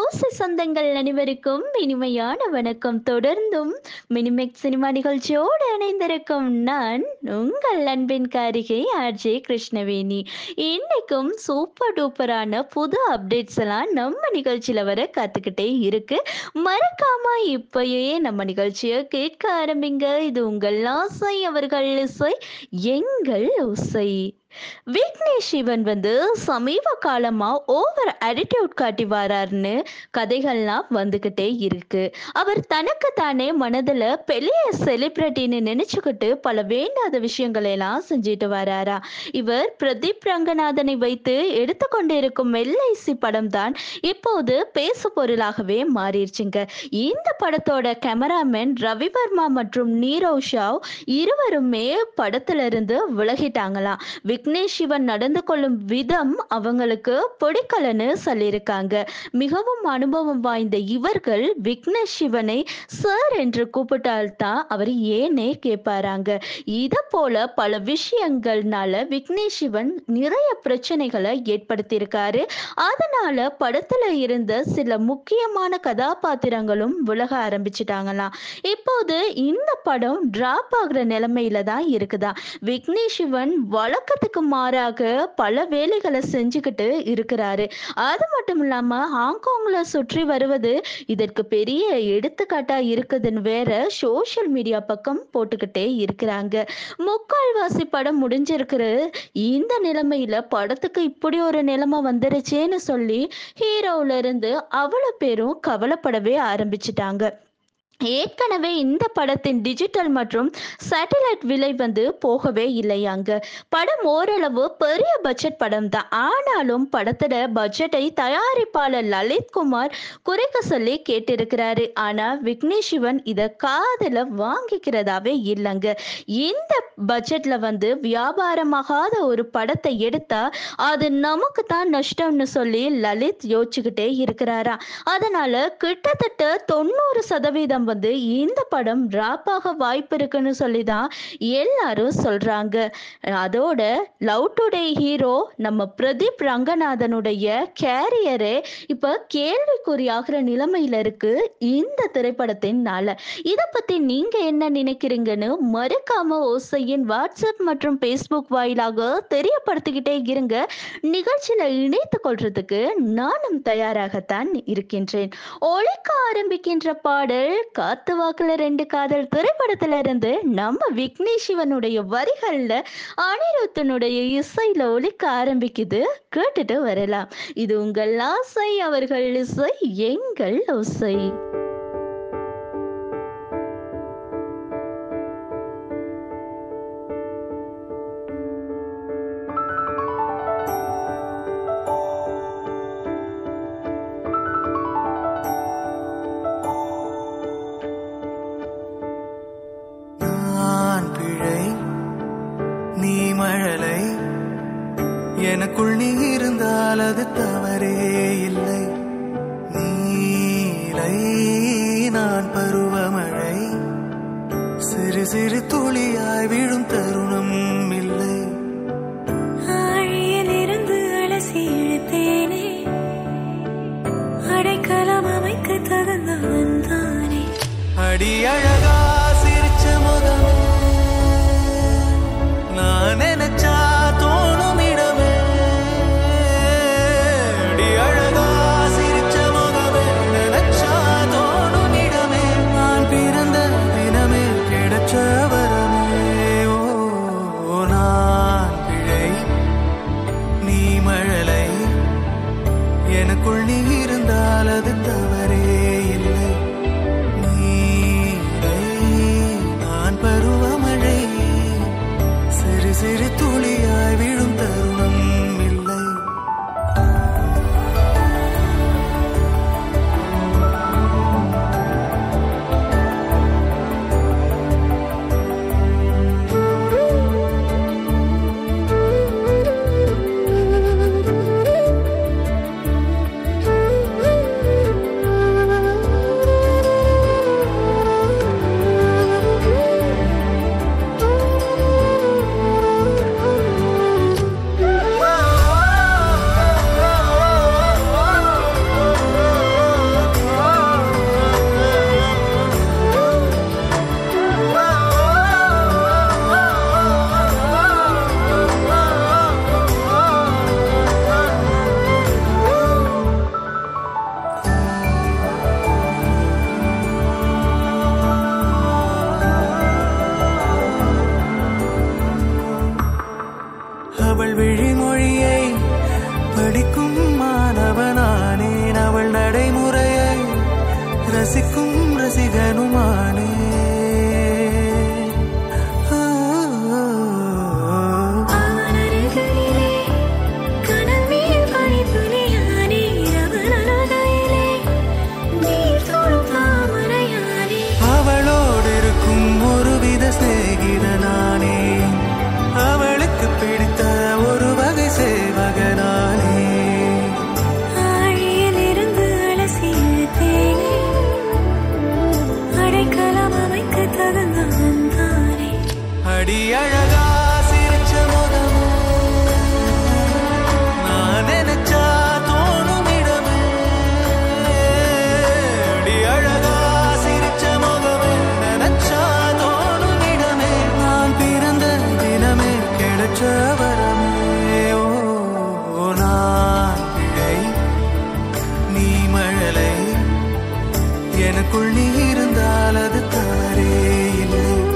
ஓசை சொந்தங்கள் அனைவருக்கும் இனிமையான வணக்கம் தொடர்ந்தும் மினிமெக் சினிமா நிகழ்ச்சியோடு இணைந்திருக்கும் நான் உங்கள் அன்பின் காரிகை ஆர்ஜே கிருஷ்ணவேணி இன்னைக்கும் சூப்பர் டூப்பரான புது அப்டேட்ஸ் எல்லாம் நம்ம நிகழ்ச்சியில வர காத்துக்கிட்டே இருக்கு மறக்காம இப்பயே நம்ம நிகழ்ச்சியை கேட்க ஆரம்பிங்க இது உங்கள் ஆசை அவர்கள் இசை எங்கள் ஓசை விக்னேஷ் சிவன் வந்து சமீப காலமா ஓவர் attitude காட்டி வராருன்னு கதைகள்லாம் வந்துகிட்டே இருக்கு அவர் தனக்கு தானே மனதுல பெரிய செலிபிரிட்டின்னு நினைச்சுக்கிட்டு பல வேண்டாத விஷயங்களை எல்லாம் செஞ்சுட்டு வராரா இவர் பிரதீப் ரங்கநாதனை வைத்து எடுத்துக்கொண்டிருக்கும் எல்ஐசி படம் தான் இப்போது பேசு பொருளாகவே மாறிடுச்சுங்க இந்த படத்தோட கேமராமேன் ரவிவர்மா மற்றும் நீரவ் ஷாவ் இருவருமே படத்துல இருந்து விலகிட்டாங்களாம் விக்னேஷ் சிவன் நடந்து கொள்ளும் விதம் அவங்களுக்கு பிடிக்கலன்னு சொல்லியிருக்காங்க மிகவும் அனுபவம் வாய்ந்த இவர்கள் விக்னேஷ் சிவனை சார் என்று கூப்பிட்டால்தான் அவர் ஏனே கேட்பாராங்க இதை போல பல விஷயங்கள்னால விக்னேஷ் சிவன் நிறைய பிரச்சனைகளை ஏற்படுத்தியிருக்காரு அதனால படத்துல இருந்த சில முக்கியமான கதாபாத்திரங்களும் விலக ஆரம்பிச்சிட்டாங்களாம் இப்போது இந்த படம் டிராப் ஆகுற நிலைமையில தான் இருக்குதா விக்னேஷ் சிவன் வழக்கத்துக்கு மாறாக பல வேலைகளை செஞ்சுக்கிட்டு இருக்கிறாரு அது மட்டும் இல்லாம ஹாங்காங்ல சுற்றி வருவது இதற்கு பெரிய எடுத்துக்காட்டா இருக்குதுன்னு வேற சோஷியல் மீடியா பக்கம் போட்டுக்கிட்டே இருக்கிறாங்க முக்கால்வாசி படம் முடிஞ்சிருக்கிற இந்த நிலைமையில படத்துக்கு இப்படி ஒரு நிலைமை வந்துருச்சேன்னு சொல்லி ஹீரோல இருந்து அவ்வளவு பேரும் கவலைப்படவே ஆரம்பிச்சிட்டாங்க ஏற்கனவே இந்த படத்தின் டிஜிட்டல் மற்றும் சேட்டலைட் விலை வந்து போகவே இல்லையாங்க படம் ஓரளவு பெரிய பட்ஜெட் படம் தான் ஆனாலும் படத்தோட பட்ஜெட்டை தயாரிப்பாளர் லலித் குமார் குறைக்க சொல்லி கேட்டிருக்கிறாரு ஆனா விக்னேஷ் சிவன் இதை காதுல வாங்கிக்கிறதாவே இல்லைங்க இந்த பட்ஜெட்ல வந்து வியாபாரமாகாத ஒரு படத்தை எடுத்தா அது நமக்கு தான் நஷ்டம்னு சொல்லி லலித் யோசிச்சுக்கிட்டே இருக்கிறாரா அதனால கிட்டத்தட்ட தொண்ணூறு சதவீதம் வந்து இந்த படம் டிராப் ஆக வாய்ப்பு இருக்குன்னு சொல்லி தான் எல்லாரும் சொல்றாங்க அதோட லவ் டுடே ஹீரோ நம்ம பிரதீப் ரங்கநாதனுடைய கேரியரே இப்ப கேள்விக்குறியாகிற நிலைமையில இருக்கு இந்த திரைப்படத்தினால இதை பத்தி நீங்க என்ன நினைக்கிறீங்கன்னு மறக்காம ஓசையின் வாட்ஸ்அப் மற்றும் ஃபேஸ்புக் வாயிலாக தெரியப்படுத்திக்கிட்டே இருங்க நிகழ்ச்சியில இணைத்து கொள்றதுக்கு நானும் தயாராகத்தான் இருக்கின்றேன் ஒழிக்க ஆரம்பிக்கின்ற பாடல் காத்து வாக்குல ரெண்டு காதல் திரைப்படத்துல இருந்து நம்ம விக்னேஷ் சிவனுடைய வரிகள்ல அனிருத்தனுடைய இசையில ஒழிக்க ஆரம்பிக்குது கேட்டுட்டு வரலாம் இது உங்கள் ஆசை அவர்கள் இசை எங்கள் ஓசை நான் பிழை நீ மழலை எனக்குள் நீ இருந்தால் அது தவறே இல்லை நீலை நான் பருவமழை சிறு சிறு துளியாய் விழும் தருணம் இல்லை ஆழியிலிருந்து அலசி இழுத்தேனே அடைக்கலம் அமைக்க தகுந்தவன் தானே அடி அழகா சிரிச்ச முகமே நான் நினைச்சா தோணும் இடமே அடி அழகா சிரிச்ச முகமே நினைச்சா தோணும் இடமே நான் பிறந்த தினமே கிடைச்ச வரமே ஓ நான் பிழை நீ மழலை எனக்குள் நீ இருந்தால் அது தவறே இல்லை நீரை நான் பருவமழை சிறு சிறு துளியாய் விழும் தருணம் இல்லை ஆ ரசிக்கும் ரசிகனுமானே ஆ, அவனருகிலே கனல் மேல் பனித்துளியானே அவன் அழகையிலே நீர் தொடும் தாமரையானே அவளோடு இருக்கும் ஒருவித சிநேகிதனானே அவளுக்கு பிடித்த ஒரு வகை சேவகனானே ஆழியிலிருந்து அலசி இழுத்தேனே அடைக்கலம் அமைக்க தகுந்தவன் தானே அடி அழகா சிரிச்ச முகமே நான் நினைச்சா தோணும் இடமே அடி அழகா சிரிச்ச முகமே நினைச்சா தோணும் இடமே நான் பிறந்த தினமே கிடைச்ச வரமே ஓ நான் பிழை நீ மழலை எனக்குள் நீ இருந்தால் அது தாரே இல்லை